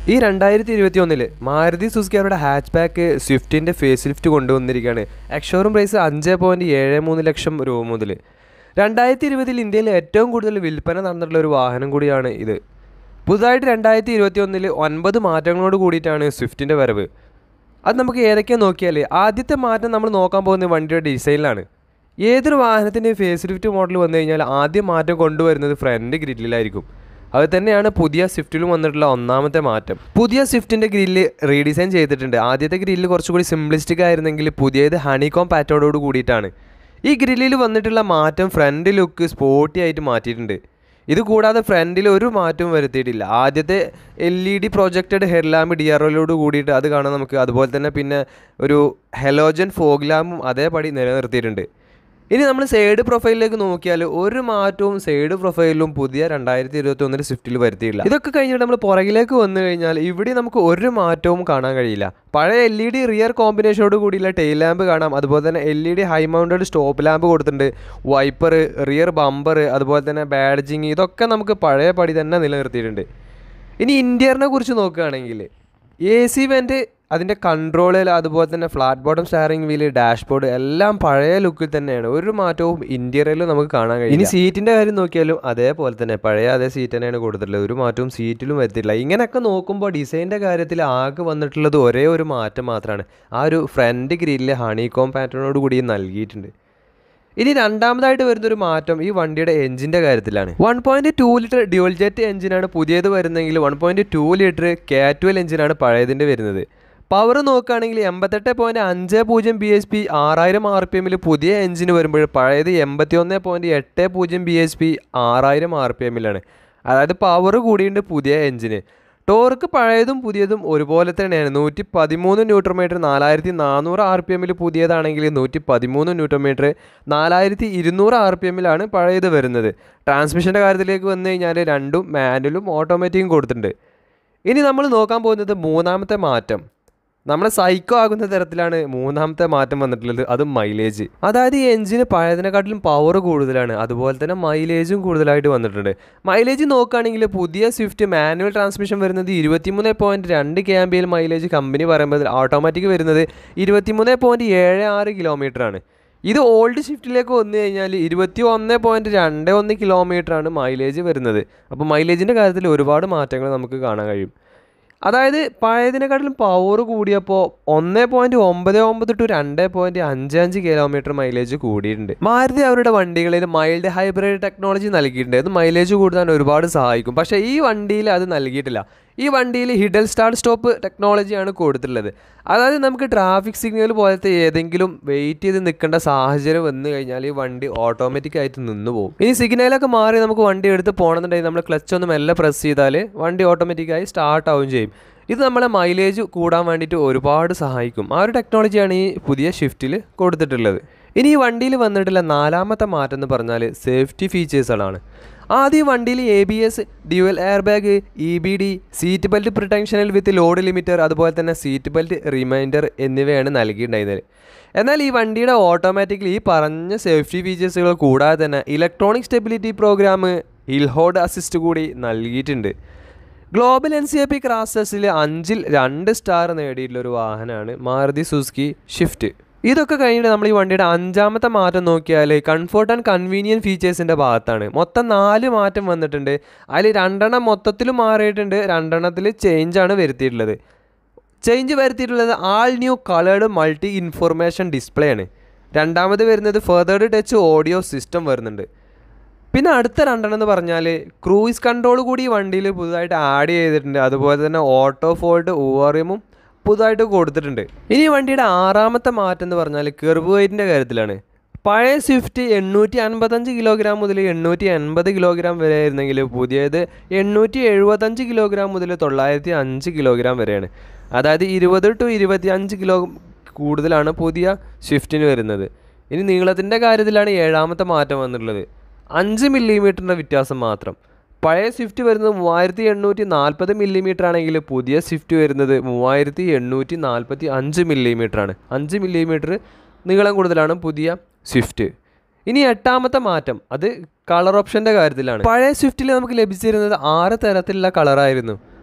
ഈ രണ്ടായിരത്തി ഇരുപത്തി ഒന്നില് മാരുതി സുസുക്കി അവരുടെ ഹാച്ച് ബാക്ക് സ്വിഫ്റ്റിൻ്റെ ഫേസ് ലിഫ്റ്റ് കൊണ്ടുവന്നിരിക്കുകയാണ് എക്സോറും പ്രൈസ് അഞ്ച് പോയിൻറ്റ് ഏഴ് മൂന്ന് ലക്ഷം രൂപ മുതൽ രണ്ടായിരത്തി ഇരുപതിൽ ഇന്ത്യയിൽ ഏറ്റവും കൂടുതൽ വിൽപ്പന നടന്നിട്ടുള്ള ഒരു വാഹനം കൂടിയാണ് ഇത് പുതുതായിട്ട് രണ്ടായിരത്തി ഇരുപത്തി ഒന്നിൽ ഒൻപത് മാറ്റങ്ങളോട് കൂടിയിട്ടാണ് സ്വിഫ്റ്റിൻ്റെ വരവ് അത് നമുക്ക് ഏതൊക്കെയാണ് നോക്കിയാൽ ആദ്യത്തെ മാറ്റം നമ്മൾ നോക്കാൻ പോകുന്നത് വണ്ടിയുടെ ഡിസൈനിലാണ് ഏതൊരു വാഹനത്തിൻ്റെ ഫേസ് ലിഫ്റ്റ് മോഡൽ വന്നു കഴിഞ്ഞാൽ ആദ്യം മാറ്റം കൊണ്ടുവരുന്നത് ഫ്രണ്ട് ഗ്രില്ലിലായിരിക്കും അത് തന്നെയാണ് പുതിയ സ്വിഫ്റ്റിലും വന്നിട്ടുള്ള ഒന്നാമത്തെ മാറ്റം പുതിയ സ്വിഫ്റ്റിൻ്റെ ഗ്രില്ല് റീഡിസൈൻ ചെയ്തിട്ടുണ്ട് ആദ്യത്തെ ഗ്രില്ല് കുറച്ചുകൂടി സിംപ്ലിസ്റ്റിക് ആയിരുന്നെങ്കിൽ പുതിയത് ഹണികോം പാറ്റേണോട് കൂടിയിട്ടാണ് ഈ ഗ്രില്ലിൽ വന്നിട്ടുള്ള മാറ്റം ഫ്രണ്ട് ലുക്ക് സ്പോർട്ടി ആയിട്ട് മാറ്റിയിട്ടുണ്ട് ഇത് കൂടാതെ ഫ്രണ്ടിൽ ഒരു മാറ്റവും വരുത്തിയിട്ടില്ല ആദ്യത്തെ L E D projected head lamp D R ഒയിലോട് കൂടിയിട്ട് അത് കാണാൻ നമുക്ക് അതുപോലെ തന്നെ പിന്നെ ഒരു ഹെലോജൻ ഫോഗ് ലാമ്പും അതേപടി നിലനിർത്തിയിട്ടുണ്ട് ഇനി നമ്മൾ സൈഡ് പ്രൊഫൈലിലേക്ക് നോക്കിയാൽ ഒരു മാറ്റവും സൈഡ് പ്രൊഫൈലിലും പുതിയ രണ്ടായിരത്തി ഇരുപത്തി ഒന്നിൽ സ്വിഫ്റ്റിൽ വരുത്തിയില്ല ഇതൊക്കെ കഴിഞ്ഞിട്ട് നമ്മൾ പുറകിലേക്ക് വന്നു കഴിഞ്ഞാൽ ഇവിടെ നമുക്ക് ഒരു മാറ്റവും കാണാൻ കഴിയില്ല പഴയ എൽ ഇ ഡി റിയർ കോമ്പിനേഷനോട് കൂടിയുള്ള ടെയിൽ ലാമ്പ് കാണാം അതുപോലെ തന്നെ L E D high mounted stop lamp കൊടുത്തിട്ടുണ്ട് വൈപ്പർ റിയർ ബമ്പർ അതുപോലെ തന്നെ ബാഡ്ജിങ് ഇതൊക്കെ നമുക്ക് പഴയ പടി തന്നെ നിലനിർത്തിയിട്ടുണ്ട് ഇനി ഇൻറ്റീരിയറിനെ കുറിച്ച് നോക്കുകയാണെങ്കിൽ എ സി വെൻറ്റ് അതിൻ്റെ കൺട്രോളിൽ അതുപോലെ തന്നെ flat bottom steering wheel dashboard എല്ലാം പഴയ ലുക്കിൽ തന്നെയാണ് ഒരു മാറ്റവും ഇൻറ്റീരിയറിൽ നമുക്ക് കാണാൻ കഴിയും ഇനി സീറ്റിൻ്റെ കാര്യം നോക്കിയാലും അതേപോലെ തന്നെ പഴയ അതേ സീറ്റ് തന്നെയാണ് കൊടുത്തിട്ടുള്ളത് ഒരു മാറ്റവും സീറ്റിലും വരുത്തിയിട്ടില്ല ഇങ്ങനെയൊക്കെ നോക്കുമ്പോൾ ഡിസൈനിൻ്റെ കാര്യത്തിൽ ആകെ വന്നിട്ടുള്ളത് ഒരേ ഒരു മാറ്റം മാത്രമാണ് ആ ഒരു ഫ്രണ്ട് ഗ്രില്ല് ഹണികോം പാറ്റേണോട് കൂടി നൽകിയിട്ടുണ്ട് ഇനി രണ്ടാമതായിട്ട് വരുന്നൊരു മാറ്റം ഈ വണ്ടിയുടെ എഞ്ചിൻ്റെ കാര്യത്തിലാണ് one point two litre dual jet എഞ്ചിനാണ് പുതിയത് വരുന്നതെങ്കിൽ വൺ പോയിൻറ്റ് ടു ലിറ്റർ കാറ്റുവൽ എഞ്ചിനാണ് പഴയതിൻ്റെ വരുന്നത് പവർ നോക്കുകയാണെങ്കിൽ എൺപത്തെട്ട് പോയിൻറ്റ് അഞ്ച് പൂജ്യം ബി എച്ച് പി ആറായിരം ആർ പി എമ്മിൽ പുതിയ എഞ്ചിന് വരുമ്പോൾ പഴയത് എൺപത്തി ഒന്ന് പോയിൻറ്റ് എട്ട് പൂജ്യം ബി എച്ച് പി ആറായിരം ആർ പി എമ്മിലാണ് അതായത് പവർ കൂടിയുണ്ട് പുതിയ എഞ്ചിന് ടോർക്ക് പഴയതും പുതിയതും ഒരുപോലെ തന്നെയാണ് നൂറ്റി പതിമൂന്ന് ന്യൂട്രൺ മീറ്റർ നാലായിരത്തി നാനൂറ് ആർ പി എമ്മിൽ പുതിയതാണെങ്കിൽ നൂറ്റി പതിമൂന്ന് ന്യൂട്രൺ മീറ്റർ നാലായിരത്തി ഇരുന്നൂറ് ആർ പി എമ്മിലാണ് പഴയത് വരുന്നത് ട്രാൻസ്മിഷൻ്റെ കാര്യത്തിലേക്ക് വന്നു കഴിഞ്ഞാൽ രണ്ടും മാനുവലും ഓട്ടോമാറ്റിക്കും കൊടുത്തിട്ടുണ്ട് ഇനി നമ്മൾ നോക്കാൻ പോകുന്നത് മൂന്നാമത്തെ മാറ്റം നമ്മളെ സൈക്കോ ആകുന്ന തരത്തിലാണ് മൂന്നാമത്തെ മാറ്റം വന്നിട്ടുള്ളത് അത് മൈലേജ് അതായത് ഈ എഞ്ചിന് പഴയതിനെക്കാട്ടിലും പവർ കൂടുതലാണ് അതുപോലെ തന്നെ മൈലേജും കൂടുതലായിട്ട് വന്നിട്ടുണ്ട് മൈലേജ് നോക്കുകയാണെങ്കിൽ പുതിയ സ്വിഫ്റ്റ് മാനുവൽ ട്രാൻസ്മിഷൻ വരുന്നത് ഇരുപത്തിമൂന്ന് പോയിൻറ്റ് രണ്ട് K M P L mileage company പറയുമ്പോൾ ഓട്ടോമാറ്റിക് വരുന്നത് ഇരുപത്തിമൂന്ന് പോയിൻറ്റ് ഏഴ് ആറ് കിലോമീറ്റർ ആണ് ഇത് ഓൾഡ് ഷിഫ്റ്റിലേക്ക് വന്നു കഴിഞ്ഞാൽ ഇരുപത്തി ഒന്ന് പോയിൻറ്റ് രണ്ട് ഒന്ന് കിലോമീറ്ററാണ് മൈലേജ് വരുന്നത് അപ്പോൾ മൈലേജിൻ്റെ കാര്യത്തിൽ ഒരുപാട് മാറ്റങ്ങൾ നമുക്ക് കാണാൻ കഴിയും അതായത് പഴയതിനെക്കാട്ടിലും പവർ കൂടിയപ്പോൾ ഒന്ന് പോയിൻറ്റ് ഒമ്പത് ഒമ്പത് ടു രണ്ട് പോയിൻറ്റ് അഞ്ച് അഞ്ച് കിലോമീറ്റർ മൈലേജ് കൂടിയിട്ടുണ്ട് മാരുതി അവരുടെ വണ്ടികളിൽ മൈൽഡ് ഹൈബ്രിഡ് ടെക്നോളജി നൽകിയിട്ടുണ്ട് അത് മൈലേജ് കൂട്ടാൻ ഒരുപാട് സഹായിക്കും പക്ഷേ ഈ വണ്ടിയിൽ അത് നൽകിയിട്ടില്ല ഈ വണ്ടിയിൽ ഹിഡൽ സ്റ്റാർട്ട് സ്റ്റോപ്പ് ടെക്നോളജിയാണ് കൊടുത്തിട്ടുള്ളത് അതായത് നമുക്ക് ട്രാഫിക് സിഗ്നൽ പോലത്തെ ഏതെങ്കിലും വെയിറ്റ് ചെയ്ത് നിൽക്കേണ്ട സാഹചര്യം വന്നു കഴിഞ്ഞാൽ ഈ വണ്ടി ഓട്ടോമാറ്റിക് ആയിട്ട് നിന്ന് പോകും ഇനി സിഗ്നലൊക്കെ മാറി നമുക്ക് വണ്ടി എടുത്ത് പോകണമെന്നുണ്ടെങ്കിൽ നമ്മൾ ക്ലച്ച് ഒന്ന് മെല്ലെ പ്രസ് ചെയ്താൽ വണ്ടി ഓട്ടോമാറ്റിക്കായി സ്റ്റാർട്ട് ആവുകയും ചെയ്യും ഇത് നമ്മളെ മൈലേജ് കൂടാൻ വേണ്ടിയിട്ട് ഒരുപാട് സഹായിക്കും ആ ഒരു ടെക്നോളജിയാണ് ഈ പുതിയ ഷിഫ്റ്റിൽ കൊടുത്തിട്ടുള്ളത് ഇനി ഈ വണ്ടിയിൽ വന്നിട്ടുള്ള നാലാമത്തെ മാറ്റം എന്ന് പറഞ്ഞാൽ സേഫ്റ്റി ഫീച്ചേഴ്സുകളാണ് ആദ്യം വണ്ടിയിൽ A B S dual air bag E B D seat belt പ്രൊട്ടക്ഷനിൽ വിത്ത് ലോഡ് ലിമിറ്റർ അതുപോലെ തന്നെ സീറ്റ് ബെൽറ്റ് റിമൈൻഡർ എന്നിവയാണ് നൽകിയിട്ടുണ്ടായിരുന്നത് എന്നാൽ ഈ വണ്ടിയുടെ ഓട്ടോമാറ്റിക്കലി ഈ പറഞ്ഞ സേഫ്റ്റി ഫീച്ചേഴ്സുകൾ കൂടാതെ തന്നെ electronic stability program hill hold assist കൂടി നൽകിയിട്ടുണ്ട് global N C A P ക്രാസസിൽ അഞ്ചിൽ രണ്ട് സ്റ്റാർ നേടിയിട്ടുള്ള ഒരു വാഹനമാണ് മാരുതി സുസുക്കി ഷിഫ്റ്റ് ഇതൊക്കെ കഴിഞ്ഞിട്ട് നമ്മൾ ഈ വണ്ടിയുടെ അഞ്ചാമത്തെ മാറ്റം നോക്കിയാൽ കംഫോർട്ട് ആൻഡ് കൺവീനിയൻ ഫീച്ചേഴ്സിൻ്റെ ഭാഗത്താണ് മൊത്തം നാല് മാറ്റം വന്നിട്ടുണ്ട് അതിൽ രണ്ടെണ്ണം മൊത്തത്തിൽ മാറിയിട്ടുണ്ട് രണ്ടെണ്ണത്തിൽ ചേഞ്ചാണ് വരുത്തിയിട്ടുള്ളത് ചേഞ്ച് വരുത്തിയിട്ടുള്ളത് all new coloured multi information display ആണ് രണ്ടാമത് വരുന്നത് ഫെർദേർഡ് ടച്ച് ഓഡിയോ സിസ്റ്റം വരുന്നുണ്ട് പിന്നെ അടുത്ത രണ്ടെണ്ണം എന്ന് പറഞ്ഞാൽ ക്രൂയിസ് കൺട്രോൾ കൂടി ഈ വണ്ടിയിൽ പുതുതായിട്ട് ആഡ് ചെയ്തിട്ടുണ്ട് അതുപോലെ തന്നെ ഓട്ടോ ഫോൾട്ട് ഓറിയമും പുതുതായിട്ട് കൊടുത്തിട്ടുണ്ട് ഇനി ഈ വണ്ടിയുടെ ആറാമത്തെ മാറ്റം എന്ന് പറഞ്ഞാൽ കെർവ് വെയിറ്റിൻ്റെ കാര്യത്തിലാണ് പഴയ സ്വിഫ്റ്റ് എണ്ണൂറ്റി അൻപത്തഞ്ച് കിലോഗ്രാം മുതൽ എണ്ണൂറ്റി എൺപത് കിലോഗ്രാം വരെ ആയിരുന്നെങ്കിൽ പുതിയത് എണ്ണൂറ്റി എഴുപത്തഞ്ച് കിലോഗ്രാം മുതൽ തൊള്ളായിരത്തി അഞ്ച് കിലോഗ്രാം വരെയാണ് അതായത് ഇരുപത് ടു ഇരുപത്തി അഞ്ച് കിലോ കൂടുതലാണ് പുതിയ സ്വിഫ്റ്റിന് വരുന്നത് ഇനി നീളത്തിൻ്റെ കാര്യത്തിലാണ് ഏഴാമത്തെ മാറ്റം വന്നിട്ടുള്ളത് അഞ്ച് മില്ലിമീറ്ററിൻ്റെ വ്യത്യാസം മാത്രം പഴയ സ്വിഫ്റ്റ് വരുന്നത് മൂവായിരത്തി എണ്ണൂറ്റി നാൽപ്പത് മില്ലിമീറ്റർ ആണെങ്കിൽ പുതിയ സ്വിഫ്റ്റ് വരുന്നത് മൂവായിരത്തി എണ്ണൂറ്റി നാൽപ്പത്തി അഞ്ച് മില്ലിമീറ്റർ ആണ് അഞ്ച് മില്ലിമീറ്റർ നീളം കൂടുതലാണ് പുതിയ സ്വിഫ്റ്റ് ഇനി എട്ടാമത്തെ മാറ്റം അത് കളർ ഓപ്ഷൻ്റെ കാര്യത്തിലാണ് പഴയ സ്വിഫ്റ്റിൽ നമുക്ക് ലഭിച്ചിരുന്നത് ആറ് തരത്തിലുള്ള കളറായിരുന്നു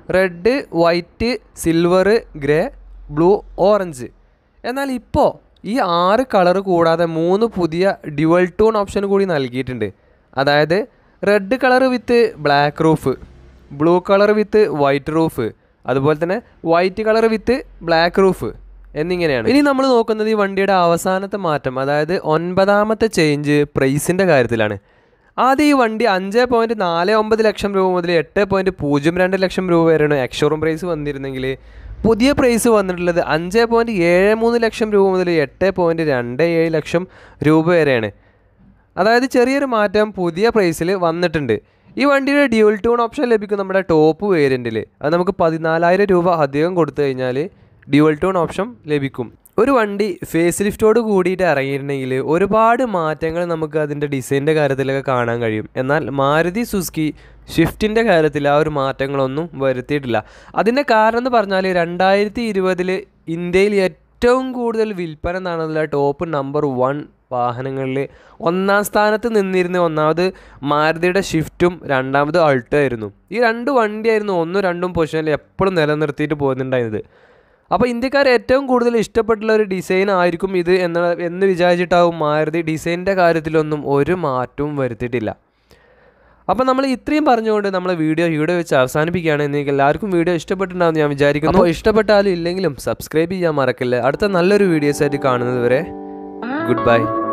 red white silver grey blue orange എന്നാൽ ഇപ്പോൾ ഈ ആറ് കളർ കൂടാതെ മൂന്ന് പുതിയ ഡ്യുവൽ ടോൺ ഓപ്ഷൻ കൂടി നൽകിയിട്ടുണ്ട് അതായത് red colour with black roof blue colour with white roof അതുപോലെ തന്നെ white colour with black roof എന്നിങ്ങനെയാണ് ഇനി നമ്മൾ നോക്കുന്നത് ഈ വണ്ടിയുടെ അവസാനത്തെ മാറ്റം അതായത് ഒൻപതാമത്തെ ചേഞ്ച് പ്രൈസിൻ്റെ കാര്യത്തിലാണ് ആദ്യം ഈ വണ്ടി അഞ്ച് പോയിൻറ്റ് നാല് ഒമ്പത് ലക്ഷം രൂപ മുതൽ എട്ട് പോയിൻറ്റ് പൂജ്യം രണ്ട് ലക്ഷം രൂപ വരെയാണ് എക്സ്ഷോറൂം പ്രൈസ് വന്നിരുന്നെങ്കിൽ പുതിയ പ്രൈസ് വന്നിട്ടുള്ളത് അഞ്ച് പോയിൻറ്റ് ഏഴ് മൂന്ന് ലക്ഷം രൂപ മുതൽ എട്ട് പോയിൻറ്റ് രണ്ട് ഏഴ് ലക്ഷം രൂപ വരെയാണ് അതായത് ചെറിയൊരു മാറ്റം പുതിയ പ്രൈസിൽ വന്നിട്ടുണ്ട് ഈ വണ്ടിയുടെ ഡ്യൂൽ ടൂൺ ഓപ്ഷൻ ലഭിക്കും നമ്മുടെ ടോപ്പ് വേരിയൻറ്റിൽ അത് നമുക്ക് പതിനാലായിരം രൂപ അധികം കൊടുത്തു കഴിഞ്ഞാൽ ഡ്യുവൽ ടോൺ ഓപ്ഷൻ ലഭിക്കും ഒരു വണ്ടി ഫേസ് ലിഫ്റ്റോട് കൂടിയിട്ട് ഇറങ്ങിയിട്ടുണ്ടെങ്കിൽ ഒരുപാട് മാറ്റങ്ങൾ നമുക്ക് അതിൻ്റെ ഡിസൈൻ്റെ കാര്യത്തിലൊക്കെ കാണാൻ കഴിയും എന്നാൽ മാരുതി സുസുക്കി ഷിഫ്റ്റിൻ്റെ കാര്യത്തിൽ ആ ഒരു മാറ്റങ്ങളൊന്നും വരുത്തിയിട്ടില്ല അതിൻ്റെ കാരണം എന്ന് പറഞ്ഞാൽ രണ്ടായിരത്തി ഇരുപതിൽ ഇന്ത്യയിൽ ഏറ്റവും കൂടുതൽ വിൽപ്പന നടന്നുള്ള ടോപ്പ് നമ്പർ വൺ വാഹനങ്ങളിൽ ഒന്നാം സ്ഥാനത്ത് നിന്നിരുന്ന ഒന്നാമത് മാരുതിയുടെ ഷിഫ്റ്റും രണ്ടാമത് അൾട്ടോ ആയിരുന്നു ഈ രണ്ട് വണ്ടിയായിരുന്നു ഒന്നും രണ്ടും പൊസിഷനിൽ എപ്പോഴും നിലനിർത്തിയിട്ട് പോകുന്നുണ്ടായിരുന്നത് അപ്പോൾ ഇന്ത്യക്കാർ ഏറ്റവും കൂടുതൽ ഇഷ്ടപ്പെട്ടുള്ള ഒരു ഡിസൈൻ ആയിരിക്കും ഇത് എന്ന് എന്ന് വിചാരിച്ചിട്ടാവും മാരുതി ഡിസൈനിൻ്റെ കാര്യത്തിലൊന്നും ഒരു മാറ്റവും വരുത്തിയിട്ടില്ല അപ്പോൾ നമ്മൾ ഇത്രയും പറഞ്ഞുകൊണ്ട് നമ്മൾ വീഡിയോ ഇവിടെ വെച്ച് അവസാനിപ്പിക്കുകയാണ് എനിക്ക് എല്ലാവർക്കും വീഡിയോ ഇഷ്ടപ്പെട്ടിട്ടുണ്ടാവും ഞാൻ വിചാരിക്കുന്നു അപ്പോൾ ഇഷ്ടപ്പെട്ടാലും ഇല്ലെങ്കിലും സബ്സ്ക്രൈബ് ചെയ്യാൻ മറക്കില്ല അടുത്ത നല്ലൊരു വീഡിയോസ് ആയിട്ട് കാണുന്നത് വരെ ഗുഡ് ബൈ